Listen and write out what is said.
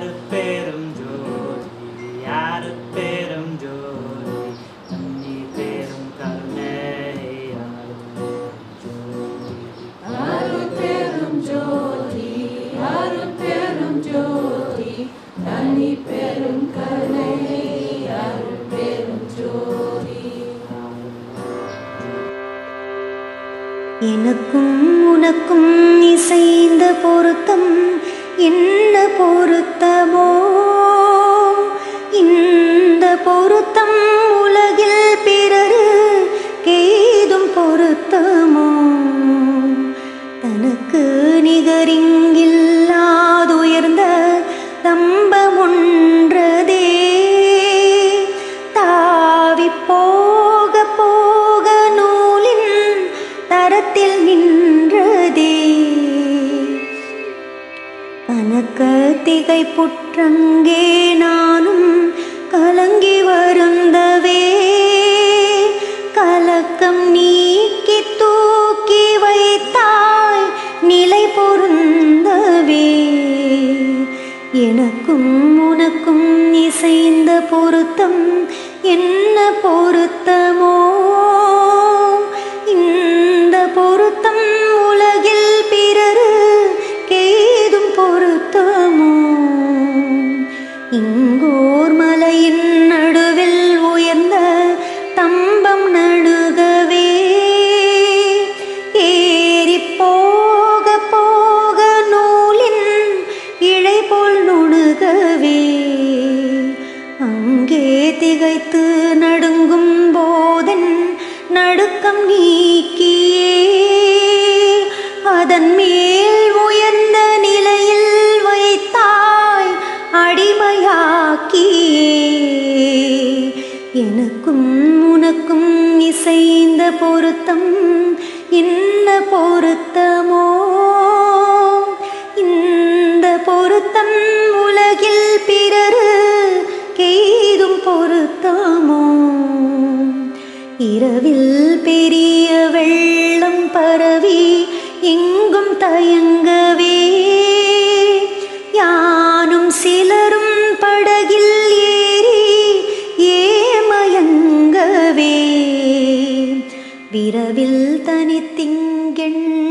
அருட்பெரும் ஜோதி அருட்பெரும் ஜோதி தண்ணீர் பெரும் கருணை அருட்பெரும் ஜோதி அருட்பெரும் ஜோதி அருட்பெரும் ஜோதி தனி பெரும் கருணை அருட்பெரும் ஜோதி எனக்கும் உனக்கும் இசைந்த பொருத்தம் என்ன பொருத்தமோ இந்த பொருத்தம் உலகில் பிறரு கேதும் பொருத்தமோ தனக்கு நிகரிங்கில்லாதுயர்ந்த தம்பமொன்றதே தாவி போக போக நூலின் தரத்தில் நின்றதே கனக்க திகை புற்றங்கே நானும் கலங்கி வருந்தவே கலக்கம் நீக்கி தூக்கி வைத்தாய் நிலை பொருந்தவே எனக்கும் உனக்கும் இசைந்த பொருத்தம் என்ன பொருத்தமோ இந்த பொருத்தம் உலகில் பிறரு கேதும் பொருத்தமோ இங்கோர் மலையின் நடுவில் உயர்ந்த தம்பம் நடுகவே ஏறி போக போக நூலின் இழை போல் நுணுகவே அங்கே திகைத்து நடுங்கும் போதன் நடுக்கம் நீக்கியே அதன் மேல் உயர்ந்த நிலையில் வைத்தாய் அடிமையாக்கியே எனக்கும் உனக்கும் இசைந்த பொருத்தம் என்ன பொருத்தமோ இந்த பொருத்தம் உலகில் பிறரு கேதும் பொருத்தமோ இரவில் பெரிய வெள்ளம் பரவி எங்கும் தயங்கவே யானும் சிலரும் படகில் ஏறி ஏமயங்கவே விரவில் தனித்திங்கெண்